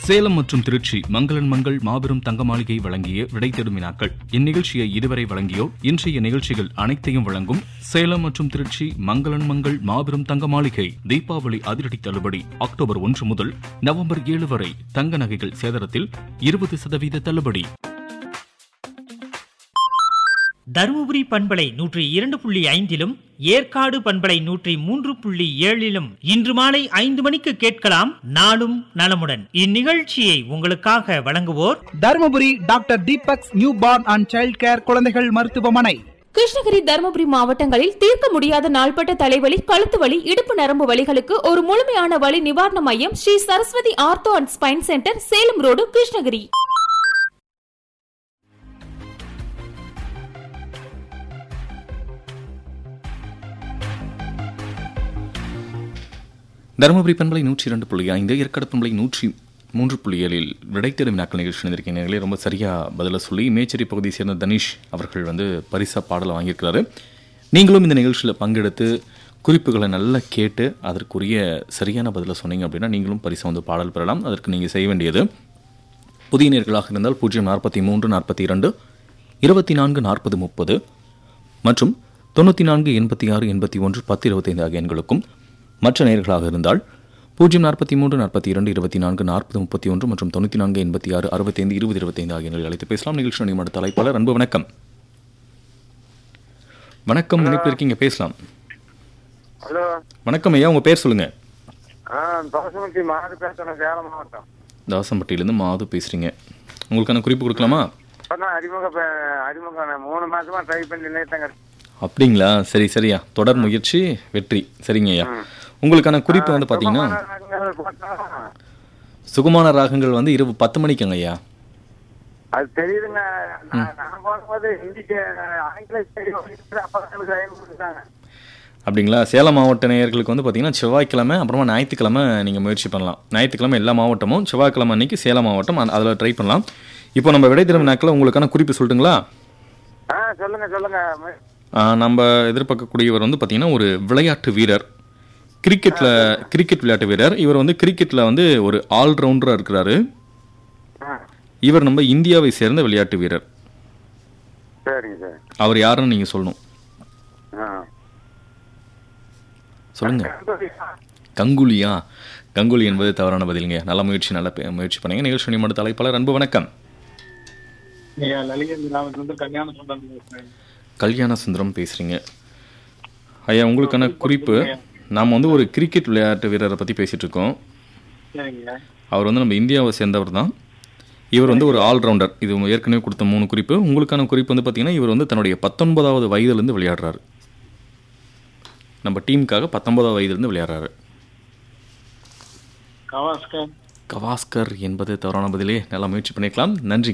சேலம் மற்றும் திருச்சி மங்களன் மங்கள் மாபெரும் தங்க மாளிகை வழங்கிய விடை தேடும் வினாக்கள் இந்நிகழ்ச்சியை இதுவரை வழங்கியோர் இன்றைய நிகழ்ச்சிகள் அனைத்தையும் வழங்கும் சேலம் மற்றும் திருச்சி மங்களன் மங்கள் மாபெரும் தங்க மாளிகை தீபாவளி அதிரடி தள்ளுபடி அக்டோபர் ஒன்று முதல் நவம்பர் ஏழு வரை தங்க நகைகள் சேதரத்தில் இருபது சதவீத தள்ளுபடி தருமபுரி பண்பலை நூற்றி இரண்டு புள்ளி ஐந்திலும் ஏற்காடு பண்பலை நூற்றி மூன்று புள்ளி ஏழிலும் இன்று மாலை ஐந்து மணிக்கு கேட்கலாம் நாளும் நலமுடன் இந்நிகழ்ச்சியை உங்களுக்காக வழங்குவோர் Dharmapuri doctor Deepak's new born and child care குழந்தைகள் மருத்துவமனை கிருஷ்ணகிரி தருமபுரி மாவட்டங்களில் தீர்க்க முடியாத நாள்பட்ட தலைவலி கழுத்து வலி இடுப்பு நரம்பு வலிகளுக்கு ஒரு முழுமையான வலி நிவாரண மையம் Sri Saraswathi ortho and spine centre Salem road Krishnagiri Dharmapuri பண்பலை நூற்றி இரண்டு புள்ளி ஐந்து ஏற்காடு பண்பலை நூற்றி மூன்று புள்ளி ஏழில் விடைத்தேடும் வினாக்கள் நிகழ்ச்சி நடந்திருக்கீங்களே ரொம்ப சரியாக பதில சொல்லி மேச்சேரி பகுதியை சேர்ந்த தனிஷ் அவர்கள் வந்து பரிசா பாடலை வாங்கியிருக்கிறாரு நீங்களும் இந்த நிகழ்ச்சியில் பங்கெடுத்து குறிப்புகளை நல்லா கேட்டு அதற்குரிய சரியான பதிலை சொன்னீங்க அப்படின்னா நீங்களும் பரிசை வந்து பாடல் பெறலாம் அதற்கு நீங்கள் செய்ய வேண்டியது புதிய நேர்களாக இருந்தால் பூஜ்ஜியம் நாற்பத்தி மூன்று நாற்பத்தி இரண்டு இருபத்தி நான்கு நாற்பது முப்பது மற்றும் தொண்ணூற்றி நான்கு எண்பத்தி ஆறு எண்பத்தி ஒன்று பத்து இருபத்தைந்து ஆகிய எண்களுக்கும் மற்ற நேர்களாக இருந்தால் பூஜ்ஜியம் நாற்பத்தி மூன்று நாற்பத்தி இரண்டு இருபத்தி நான்கு நாற்பது முப்பத்தி ஒன்று மற்றும் தொண்ணூற்றி நான்கு எண்பத்தி ஆறு அறுபத்தைந்து இருபது இருபத்தைந்து ஆகிய எண்களில் அழைத்து பேசலாம் நிகழ்ச்சி நியமன தலைப்பாளர் அன்பு வணக்கம் வணக்கம் இணைப்பு இருக்கீங்க பேசலாம் ஹலோ வணக்கம் ஐயா உங்கள் பேர் சொல்லுங்கள் ஆ தோசமத்தி மாடு பேசுறேன் சேலம் மாவட்டம் தாசம்பட்டியிலேருந்து மாது பேசுகிறீங்க உங்களுக்கான குறிப்பு கொடுக்கலாமா இப்பதான் அறிமுக பே- அறிமுகம் நான் மூணு மாசமா ட்ரை பண்ணி நேத்தாங்க அப்படிங்களா சரி சரியா தொடர் முயற்சி வெற்றி சரிங்க ஐயா உங்களுக்கான குறிப்பு வந்து பார்த்தீங்கன்னா சுகமான ராகங்கள் வந்து இரவு பத்து மணிக்குங்க ஐயா அது தெரியுதுங்க நான் நான் போகும்போது ஹிந்திக்கு ஆங்கில ஸ்டடி அப்ப எனக்கு டைம் கொடுத்தாங்க அப்படிங்களா சேலம் மாவட்ட நேயர்களுக்கு வந்து பார்த்தீங்கன்னா செவ்வாய்க்கிழமை அப்புறமா ஞாயிற்றுக்கிழமை நீங்கள் முயற்சி பண்ணலாம் ஞாயிற்றுக்கிழமை எல்லா மாவட்டமும் செவ்வாய்க்கிழமை அன்னைக்கு சேலம் மாவட்டம் அதில் ட்ரை பண்ணலாம் இப்போ நம்ம விடை திறமை நாட்களில் உங்களுக்கான குறிப்பு சொல்லட்டுங்களா ஆ சொல்லுங்க சொல்லுங்க ஆ, நம்ம எதிர்பார்க்கக்கூடியவர் வந்து பார்த்தீங்கன்னா ஒரு விளையாட்டு வீரர் கிரிக்கெட்டில் கிரிக்கெட் விளையாட்டு வீரர் இவர் வந்து கிரிக்கெட்டில் வந்து ஒரு ஆல்ரவுண்டராக இருக்கிறாரு ஆ, இவர் நம்ம இந்தியாவை சேர்ந்த விளையாட்டு வீரர் சரிங்க சார் அவர் யாருன்னு நீங்கள் சொல்லணும் ஆ. சொல்லுங்க கங்குலியா கங்குலி என்பது தவறான பதிலுங்க நல்ல முயற்சி நல்ல பே- முயற்சி பண்ணீங்க நிகழ்ச்சி நியமன தலைப்பாளர் அன்பு வணக்கம் ஐயா லலிகன் கிராமத்துல இருந்து கல்யாண சொந்தம் பேசுறேன் கல்யாண சுந்தரம் பேசுறீங்க ஐயா உங்களுக்கான குறிப்பு நாம் வந்து ஒரு கிரிக்கெட் விளையாட்டு வீரரை பற்றி பேசிட்டு இருக்கோம் சரிங்க அவர் வந்து நம்ம இந்தியாவை சேர்ந்தவர் தான் இவர் வந்து ஒரு ஆல்ரவுண்டர் இது ஏற்கனவே கொடுத்த மூணு குறிப்பு உங்களுக்கான குறிப்பு வந்து பார்த்தீங்கன்னா இவர் வந்து தன்னுடைய பத்தொன்பதாவது வயதுலேருந்து விளையாடுறாரு நம்ம டீமுக்காக பத்தொன்பதாவது வயதுலேருந்து விளையாடுறாரு கவாஸ்கர் கவாஸ்கர் என்பது தவறான பதிலே நல்லா முயற்சி பண்ணிக்கலாம் நன்றி